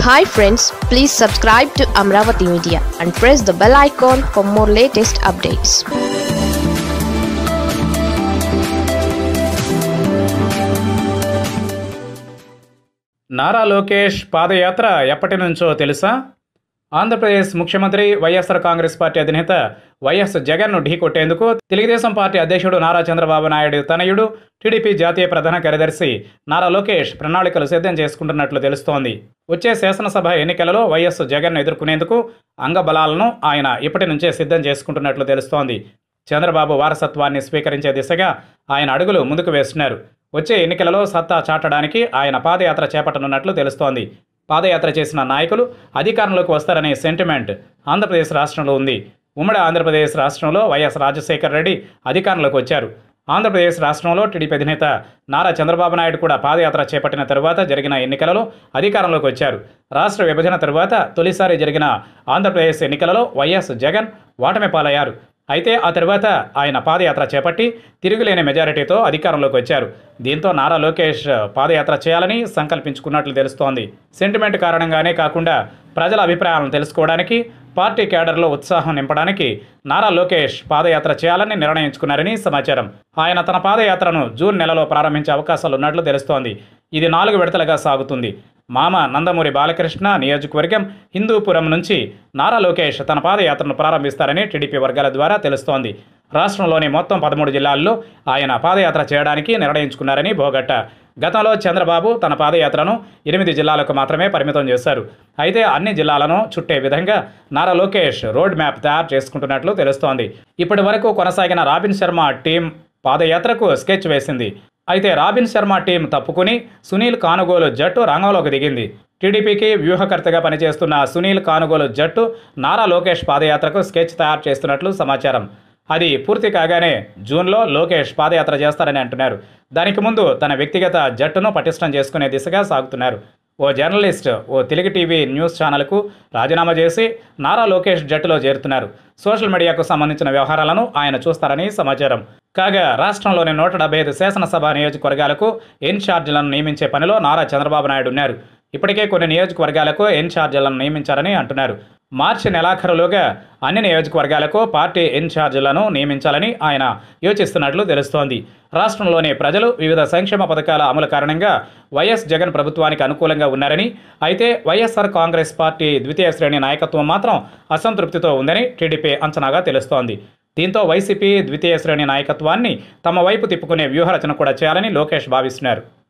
hi friends please subscribe to Amaravati media and press the bell icon for more latest updates Nara Lokesh padayatra ఎప్పటి నుంచో తెలుసా ఆంధ్రప్రదేశ్ ముఖ్యమంత్రి YSR Congress party అధినేత YS జగన్ను ఢీకొట్టేందుకు తెలుగుదేశం పార్టీ అధ్యక్షుడు నారా చంద్రబాబు నాయుడు తనయుడు టీడీపీ జాతీయ ప్రధాన కార్యదర్శి నారా లోకేష్ ప్రణాళికలు సిద్ధం చేసుకుంటున్నట్లు తెలుస్తోంది వచ్చే శాసనసభ ఎన్నికలలో వైఎస్ జగన్ను ఎదుర్కొనేందుకు అంగబలాలను ఆయన ఇప్పటి నుంచే సిద్ధం చేసుకుంటున్నట్లు తెలుస్తోంది చంద్రబాబు వారసత్వాన్ని స్వీకరించే దిశగా ఆయన అడుగులు ముందుకు వేస్తున్నారు వచ్చే ఎన్నికలలో సత్తా చాటడానికి ఆయన పాదయాత్ర చేపట్టనున్నట్లు తెలుస్తోంది పాదయాత్ర చేసిన నాయకులు అధికారంలోకి వస్తారనే సెంటిమెంట్ ఆంధ్రప్రదేశ్ రాష్ట్రంలో ఉంది ఉమ్మడి ఆంధ్రప్రదేశ్ రాష్ట్రంలో వైఎస్ రాజశేఖర్ రెడ్డి అధికారంలోకి వచ్చారు ఆంధ్రప్రదేశ్ రాష్ట్రంలో టీడీపీ అధినేత నారా చంద్రబాబు నాయుడు కూడా పాదయాత్ర చేపట్టిన తరువాత జరిగిన ఎన్నికలలో అధికారంలోకి వచ్చారు రాష్ట్ర విభజన తరువాత తొలిసారి జరిగిన ఆంధ్రప్రదేశ్ ఎన్నికలలో వైఎస్ జగన్ ఓటమి పాలయ్యారు అయితే ఆ తర్వాత ఆయన పాదయాత్ర చేపట్టి తిరుగులేని మెజారిటీతో అధికారంలోకి వచ్చారు దీంతో నారా లోకేష్ పాదయాత్ర చేయాలని సంకల్పించుకున్నట్లు తెలుస్తోంది సెంటిమెంట్ కారణంగానే కాకుండా ప్రజల అభిప్రాయాలను తెలుసుకోవడానికి పార్టీ కేడర్లో ఉత్సాహం నింపడానికి నారా లోకేష్ పాదయాత్ర చేయాలని నిర్ణయించుకున్నారని సమాచారం ఆయన తన పాదయాత్రను జూన్ నెలలో ప్రారంభించే అవకాశాలు ఉన్నట్లు తెలుస్తోంది ఇది నాలుగు విడతలుగా సాగుతుంది మామ నందమూరి బాలకృష్ణ నియోజకవర్గం హిందూపురం నుంచి నారా లోకేష్ తన పాదయాత్రను ప్రారంభిస్తారని టీడీపీ వర్గాల ద్వారా తెలుస్తోంది రాష్ట్రంలోని మొత్తం పదమూడు జిల్లాల్లో ఆయన పాదయాత్ర చేయడానికి నిర్ణయించుకున్నారని బోగట్ట గతంలో చంద్రబాబు తన పాదయాత్రను ఎనిమిది జిల్లాలకు మాత్రమే పరిమితం చేశారు అయితే అన్ని జిల్లాలను చుట్టే విధంగా నారా లోకేష్ రోడ్ మ్యాప్ తయారు చేసుకుంటున్నట్లు తెలుస్తోంది ఇప్పటి వరకు కొనసాగిన రాబిన్ శర్మ టీం పాదయాత్రకు స్కెచ్ వేసింది అయితే రాబిన్ శర్మ టీం తప్పుకుని సునీల్ కానుగోలు జట్టు రంగంలోకి దిగింది టీడీపీకి వ్యూహకర్తగా పనిచేస్తున్న సునీల్ కానుగోలు జట్టు నారా లోకేష్ పాదయాత్రకు స్కెచ్ తయారు చేస్తున్నట్లు సమాచారం అది పూర్తి కాగానే జూన్లో లోకేష్ పాదయాత్ర చేస్తారని అంటున్నారు దానికి ముందు తన వ్యక్తిగత జట్టును పటిష్టం చేసుకునే దిశగా సాగుతున్నారు ఓ జర్నలిస్ట్ ఓ తెలుగు టీవీ న్యూస్ ఛానల్కు రాజీనామా చేసి నారా లోకేష్ జట్టులో చేరుతున్నారు సోషల్ మీడియాకు సంబంధించిన వ్యవహారాలను ఆయన చూస్తారని సమాచారం కాగా రాష్ట్రంలోని నూట డెబ్బై ఐదు శాసనసభ నియోజకవర్గాలకు ఇన్ఛార్జీలను నియమించే పనిలో నారా చంద్రబాబు నాయుడు ఉన్నారు ఇప్పటికే కొన్ని నియోజకవర్గాలకు ఇన్ఛార్జీలను నియమించారని అంటున్నారు మార్చి నెలాఖరులోగా అన్ని నియోజకవర్గాలకు పార్టీ ఇన్ఛార్జీలను నియమించాలని ఆయన యోచిస్తున్నట్లు తెలుస్తోంది రాష్ట్రంలోని ప్రజలు వివిధ సంక్షేమ పథకాల అమలు కారణంగా వైఎస్ జగన్ ప్రభుత్వానికి అనుకూలంగా ఉన్నారని అయితే వైఎస్ఆర్ కాంగ్రెస్ పార్టీ ద్వితీయ శ్రేణి నాయకత్వం మాత్రం అసంతృప్తితో ఉందని టీడీపీ అంచనాగా తెలుస్తోంది దీంతో వైసీపీ ద్వితీయ శ్రేణి నాయకత్వాన్ని తమ వైపు తిప్పుకునే వ్యూహరచన కూడా చేయాలని లోకేష్ భావిస్తున్నారు